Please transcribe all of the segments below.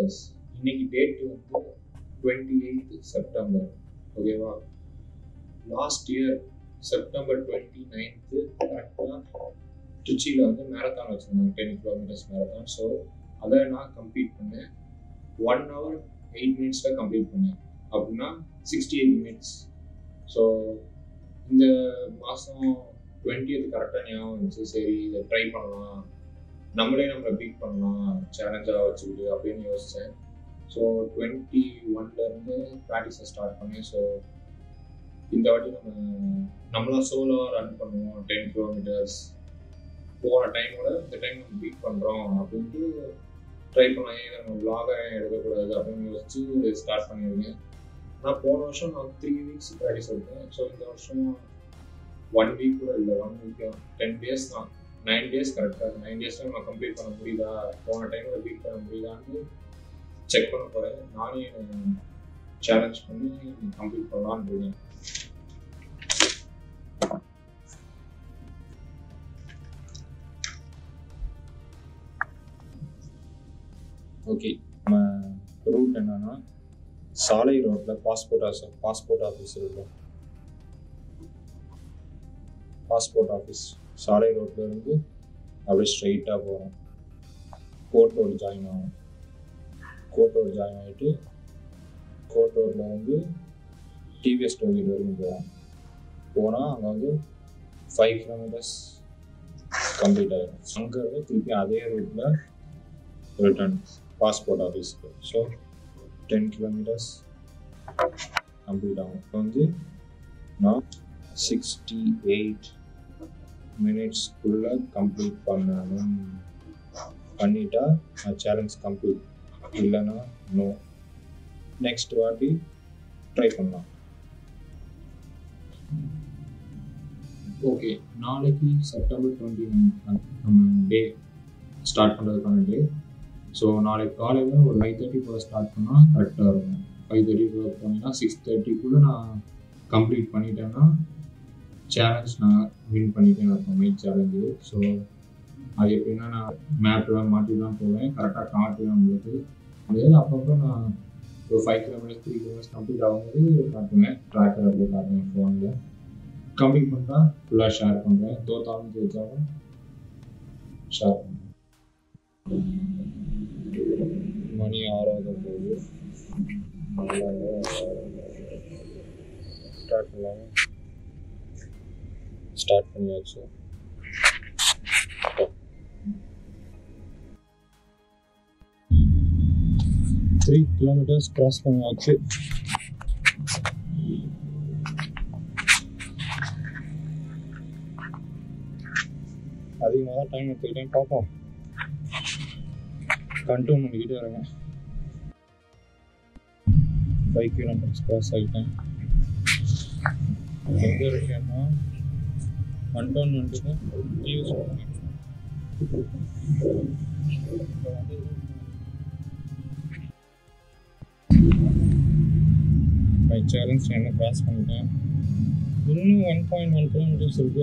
kilometres இன்னைக்கு date வந்து twenty eight September ஓகேவா last year September twenty ninth கரெக்டாக திருச்சியில் வந்து மேரத்தான் வச்சுருந்தாங்க டென் கிலோமீட்டர்ஸ் மேரத்தான் ஸோ அதை நான் கம்ப்ளீட் பண்ணேன் ஒன் ஹவர் எயிட் மினிட்ஸில் கம்ப்ளீட் பண்ணேன் அப்படின்னா சிக்ஸ்டி எயிட் மினிட்ஸ் ஸோ இந்த மாதம் டுவெண்ட்டியத் கரெக்டாக ஞாபகம் இருந்துச்சு சரி இதை ட்ரை பண்ணலாம் நம்மளே நம்மளை பீட் பண்ணலாம் சேலஞ்சாக வச்சுக்கிட்டு அப்படின்னு யோசித்தேன் ஸோ டுவெண்ட்டி ஒன்லேருந்து ப்ராக்டிஸை ஸ்டார்ட் பண்ணேன் ஸோ இந்த வாட்டி நம்ம நம்மளா சோலோவாக ரன் பண்ணுவோம் டென் கிலோமீட்டர்ஸ் போன டைமோட இந்த டைம் நம்ம பீட் பண்ணுறோம் அப்படின்ட்டு ட்ரை பண்ணலாம் ஏன் நம்ம விலாகாக எடுக்கக்கூடாது அப்படின்னு யோசிச்சு ஸ்டார்ட் பண்ணியிருக்கேன் நான் போன வருஷம் நான் த்ரீ வீக்ஸ் ப்ராக்டிஸ் எடுத்தேன் ஸோ இந்த வருஷம் ஒன் வீக் கூட இல்லை ஒன் வீக் டென் டேஸ் தான் நைன் டேஸ் கரெக்டாக நைன் டேஸில் நம்ம கம்ப்ளீட் பண்ண முடியுதா போன டைமில் பீட் பண்ண முடியுதான்னு செக் பண்ண போகிறேன் நானே சேலஞ்ச் பண்ணி கம்ப்ளீட் பண்ணலான்னு இருக்கேன் ஓகே நம்ம ரூட் என்னன்னா சாலை ரோட்டில் பாஸ்போர்ட் ஆஃபீஸ் பாஸ்போர்ட் ஆஃபீஸ் இருக்கும் பாஸ்போர்ட் ஆஃபீஸ் சாலை ரோட்ல இருந்து அப்படியே ஸ்ட்ரைட்டாக போகிறோம் கோர்ட் ரோடு ஜாயின் ஆகும் கோர்ட் ரோடு ஜாயின் ஆகிட்டு கோர்ட் ரோட்டில் வந்து டிவிஎஸ் டோல்கேட் வரைக்கும் போவோம் போனால் அங்கே வந்து ஃபைவ் கிலோமீட்டர்ஸ் கம்ப்ளீட் ஆகிடும் அங்கேருந்து திருப்பி அதே ரூட்டில் ரிட்டர்ன் பாஸ்போர்ட் ஆஃபீஸ்க்கு ஸோ டென் கிலோமீட்டர்ஸ் கம்ப்ளீட் ஆகும் இப்போ வந்து நான் சிக்ஸ்டி எயிட் மினிட்ஸ்க்குள்ளே கம்ப்ளீட் பண்ணணும் பண்ணிட்டா நான் சேலஞ்ச் கம்ப்ளீட் இல்லைன்னா நோ நெக்ஸ்ட் வாட்டி ட்ரை பண்ணலாம் ஓகே நாளைக்கு செப்டம்பர் டுவெண்ட்டி நைன் நம்ம டே ஸ்டார்ட் பண்ணுறதுக்கான டே ஸோ நாளைக்கு காலையில் ஒரு ஃபைவ் தேர்ட்டி போல் ஸ்டார்ட் பண்ணால் கரெக்டாக இருக்கும் ஃபைவ் தேர்ட்டி போல் போனீங்கன்னா சிக்ஸ் தேர்ட்டிக்குள்ளே நான் கம்ப்ளீட் பண்ணிட்டேன்னா சேலஞ்ச் நான் வின் பண்ணிட்டேன் அர்த்தம் மெயின் சேலஞ்சு ஸோ அது எப்படின்னா நான் மேப்லாம் மாட்டி தான் போவேன் கரெக்டாக காட்டுவேன் உங்களுக்கு முடியாது அப்பப்போ நான் ஒரு five kilometres three kilometres complete ஆகும்போது காட்டுவேன் ட்ராக்கர் அப்படியே காட்டுவேன் ஃபோனில் கம்ப்ளீட் பண்ணிட்டா ஃபுல்லாக ஷேர் பண்ணுறேன் தோத்தாலும் ஜெயிச்சாலும் ஷேர் பண்ணுறேன் மணி ஆறாக போகுது ஸ்டார்ட் பண்ணலாமா ஸ்டார்ட் பண்ணியாச்சு த்ரீ கிலோமீட்டர்ஸ் கிராஸ் பண்ணியாச்சு அதிகமாக தான் டைம் எடுத்துக்கிட்டேன் பார்ப்போம் கண்ட்ரோல் பண்ணிக்கிட்டே வரேங்க ஃபைவ் கிலோமீட்டர்ஸ் கிராஸ் ஆகிட்டேன் எங்கே இருக்கேன்னா ஒன் வந்துட்டு யூஸ் பண்ணிட்டேன் மை சேலஞ்ச் என்ன கிராஸ் பண்ணிட்டேன் இன்னும் ஒன் பாயிண்ட் ஒன் கிலோமீட்டர்ஸ் இருக்கு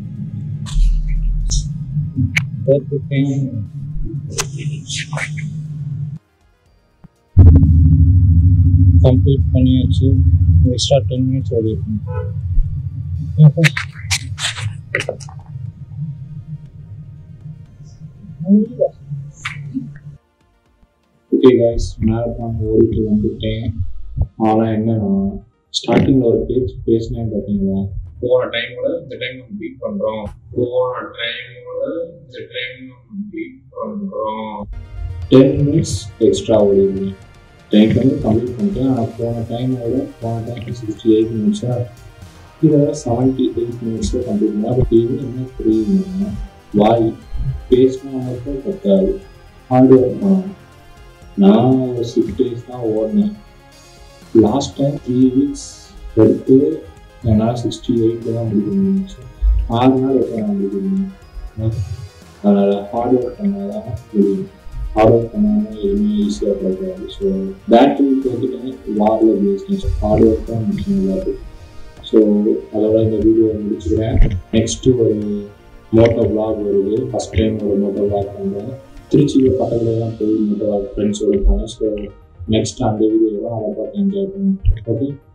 தோத்துட்டேன் கம்ப்ளீட் பண்ணியாச்சு எக்ஸ்ட்ரா டென் மினிட்ஸ் ஓடி இருக்கும் ஓகே காய்ஸ் மேரத்தான் ஓடிட்டு வந்துட்டேன் ஆனால் என்னன்னா ஸ்டார்டிங்கில் ஒரு பேச்சு பேசினேன் பார்த்தீங்களா போன டைமோட இந்த டைம் நம்ம பீட் பண்ணுறோம் போன டைமோட இந்த டைம் நம்ம பீட் பண்ணுறோம் டென் மினிட்ஸ் எக்ஸ்ட்ரா ஓடிடுங்க டைம் வந்து கம்ப்ளீட் பண்ணிட்டேன் ஆனால் போன டைமோட போன டைம் சிக்ஸ்டி எயிட் மினிட்ஸாக இதை செவன்ட்டி எயிட் மினிட்ஸில் கம்ப்ளீட் பண்ணேன் பட் இது என்ன புரியுதுன்னா வாய் பேசினா மட்டும் பத்தாது ஹார்ட் ஒர்க் பண்ணணும் நான் ஒரு சிக்ஸ் டேஸ் தான் ஓடினேன் லாஸ்ட் டைம் த்ரீ வீக்ஸ் எடுத்து என்னால் சிக்ஸ்டி எயிட்டில் தான் முடிக்க முடிஞ்சிச்சு ஆறு நாள் எப்போ நான் முடிக்க முடியும் அதனால் ஹார்ட் ஒர்க் பண்ணால் தான் முடியும் ஹார்ட் ஒர்க் பண்ணாமல் எதுவுமே ஈஸியாக கிடைக்காது ஸோ பேட்டரி தோத்துட்டேன் வாரில் பேசினேன் ஹார்ட் ஒர்க் தான் முக்கியம் எல்லாத்துக்கும் ஸோ அதோட இந்த வீடியோ முடிச்சுக்கிறேன் நெக்ஸ்ட்டு ஒரு மோட்டோ vlog வருது ஃபஸ்ட் டைம் ஒரு மோட்டோ vlog பண்ணுறேன் திருச்சியில் பக்கத்துல தான் போய் ஃப்ரெண்ட்ஸோட போனேன் ஸோ நெக்ஸ்ட் அந்த வீடியோலாம் அதை பார்த்து என்ஜாய் பண்ணுவேன் ஓகே